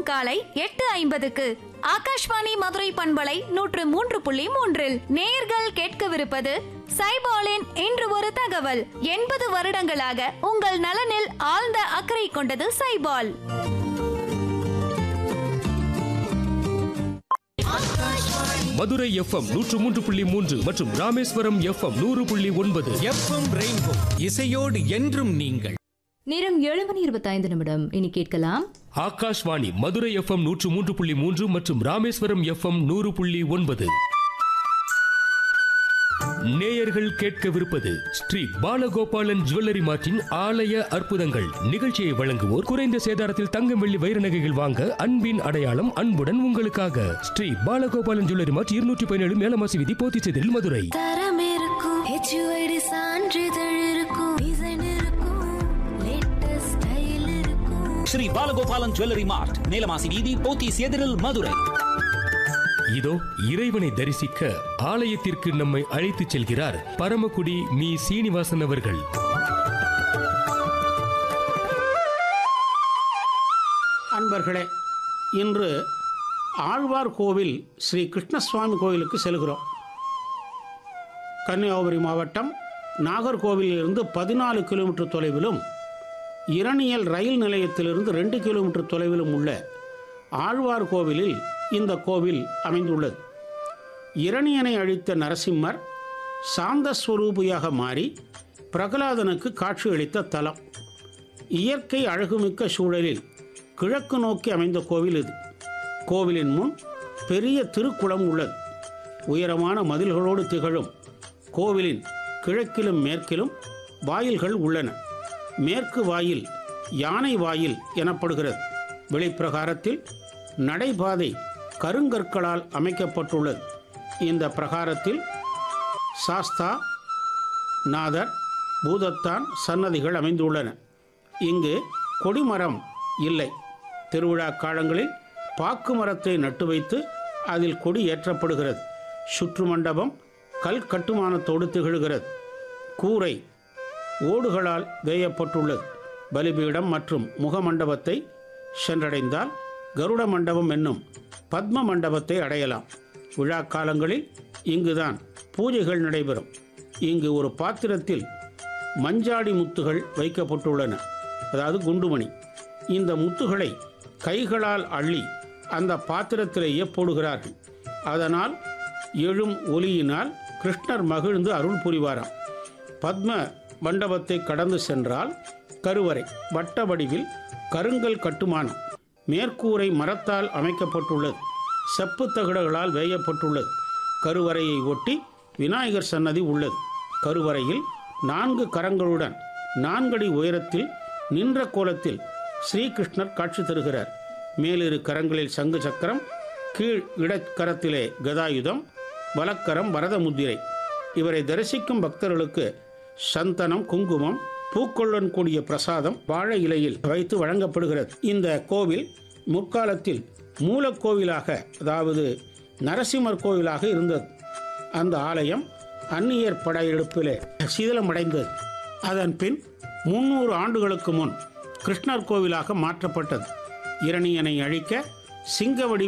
காலை எட்டு ஐம்பதுக்கு ஆகாஷ்வாணி மதுரை பண்பலை நூற்று மூன்று புள்ளி மூன்றில் நேர்கள் கேட்கவிருப்பது சைபாலின் இன்று ஒரு தகவல் எண்பது வருடங்களாக உங்கள் நலனில் ஆழ்ந்த அக்கறை கொண்டது சைபால் மதுரை எஃப்எம் நூற்று மூன்று புள்ளி மூன்று மற்றும் ராமேஸ்வரம் எஃப்எம் நூறு புள்ளி ஒன்பது எஃப்எம் ரெயின்போ இசையோடு என்றும் நீங்கள் நேரம் ஏழு மணி இருபத்தைந்து நிமிடம் இனி கேட்கலாம் ஆகாஷ்வாணி மதுரை எஃப்எம் நூற்று மூன்று புள்ளி மூன்று மற்றும் ராமேஸ்வரம் எஃப்எம் நூறு புள்ளி ஒன்பது நேயர்கள் கேட்கவிருப்பது ஸ்ரீ பாலகோபாலன் ஜுவல்லரி மார்ட்டின் ஆலய அற்புதங்கள் நிகழ்ச்சியை வழங்குவோர் குறைந்த சேதாரத்தில் தங்கம் வெள்ளி வைர நகைகள் வாங்க அன்பின் அடையாளம் அன்புடன் உங்களுக்காக ஸ்ரீ பாலகோபாலன் ஜுவல்லரி மார்ட் இருநூற்றி பதினேழு மேலமாசி விதி போத்திச்செதில் மதுரை தரம் இருக்கும் ஹெச்யூஐடி சான்றிதழ் இருக்கும் டிசைன் இருக்கும் லேட்டஸ்ட் ஸ்டைல் இருக்கும் ஸ்ரீ பாலகோபாலன் ஜுவல்லரி மார்ட் நீலமாசி வீதி போத்தீஸ் எதிரில் மதுரை இதோ இறைவனை தரிசிக்க ஆலயத்திற்கு நம்மை அழைத்துச் செல்கிறார் பரமக்குடி மீ சீனிவாசன் அவர்கள் அன்பர்களே இன்று ஆழ்வார் கோவில் ஸ்ரீ கிருஷ்ணசுவாமி கோவிலுக்கு செல்கிறோம் கன்னியாகுமரி மாவட்டம் நாகர்கோவிலிருந்து பதினாலு கிலோமீட்டர் தொலைவிலும் இரணியல் ரயில் நிலையத்திலிருந்து ரெண்டு கிலோமீட்டர் தொலைவிலும் உள்ள ஆழ்வார் கோவிலில் இந்த கோவில் அமைந்துள்ளது இரணியனை அழித்த நரசிம்மர் சாந்த ஸ்வரூபியாக மாறி பிரகலாதனுக்கு காட்சியளித்த தலம் இயற்கை அழகுமிக்க சூழலில் கிழக்கு நோக்கி அமைந்த கோவில் இது கோவிலின் முன் பெரிய திருக்குளம் உள்ளது உயரமான மதில்களோடு திகழும் கோவிலின் கிழக்கிலும் மேற்கிலும் வாயில்கள் உள்ளன மேற்கு வாயில் யானை வாயில் எனப்படுகிறது வெளிப்பிரகாரத்தில் நடைபாதை கருங்கற்களால் அமைக்கப்பட்டுள்ளது இந்த பிரகாரத்தில் சாஸ்தா நாதர் பூதத்தான் சன்னதிகள் அமைந்துள்ளன இங்கு கொடிமரம் இல்லை திருவிழா காலங்களில் பாக்கு மரத்தை நட்டு வைத்து அதில் கொடி ஏற்றப்படுகிறது சுற்று மண்டபம் கல் கட்டுமானத்தோடு திகழ்கிறது கூரை ஓடுகளால் வேயப்பட்டுள்ளது பலிபீடம் மற்றும் முகமண்டபத்தை சென்றடைந்தால் கருட மண்டபம் என்னும் பத்ம மண்டபத்தை அடையலாம் விழா காலங்களில் இங்குதான் பூஜைகள் நடைபெறும் இங்கு ஒரு பாத்திரத்தில் மஞ்சாடி முத்துகள் வைக்கப்பட்டுள்ளன அதாவது குண்டுமணி இந்த முத்துகளை கைகளால் அள்ளி அந்த பாத்திரத்திலேயே போடுகிறார்கள் அதனால் எழும் ஒலியினால் கிருஷ்ணர் மகிழ்ந்து அருள் புரிவாராம் பத்ம மண்டபத்தை கடந்து சென்றால் கருவறை வட்ட வடிவில் கருங்கல் கட்டுமானம் மேற்கூரை மரத்தால் அமைக்கப்பட்டுள்ளது செப்பு தகடுகளால் வேயப்பட்டுள்ளது கருவறையை ஒட்டி விநாயகர் சன்னதி உள்ளது கருவறையில் நான்கு கரங்களுடன் நான்கடி உயரத்தில் நின்ற கோலத்தில் ஸ்ரீகிருஷ்ணர் காட்சி தருகிறார் மேலிரு கரங்களில் சங்கு சக்கரம் கீழ் இடக்கரத்திலே கதாயுதம் வலக்கரம் வரத முத்திரை இவரை தரிசிக்கும் பக்தர்களுக்கு சந்தனம் குங்குமம் பூக்களுடன் கூடிய பிரசாதம் வாழை இலையில் வைத்து வழங்கப்படுகிறது இந்த கோவில் முற்காலத்தில் மூலக்கோவிலாக அதாவது நரசிம்மர் கோவிலாக இருந்தது அந்த ஆலயம் அந்நியர் படையெடுப்பிலே சீதளமடைந்தது அதன் பின் முன்னூறு ஆண்டுகளுக்கு முன் கிருஷ்ணர் கோவிலாக மாற்றப்பட்டது இரணியனை அழிக்க சிங்கவடி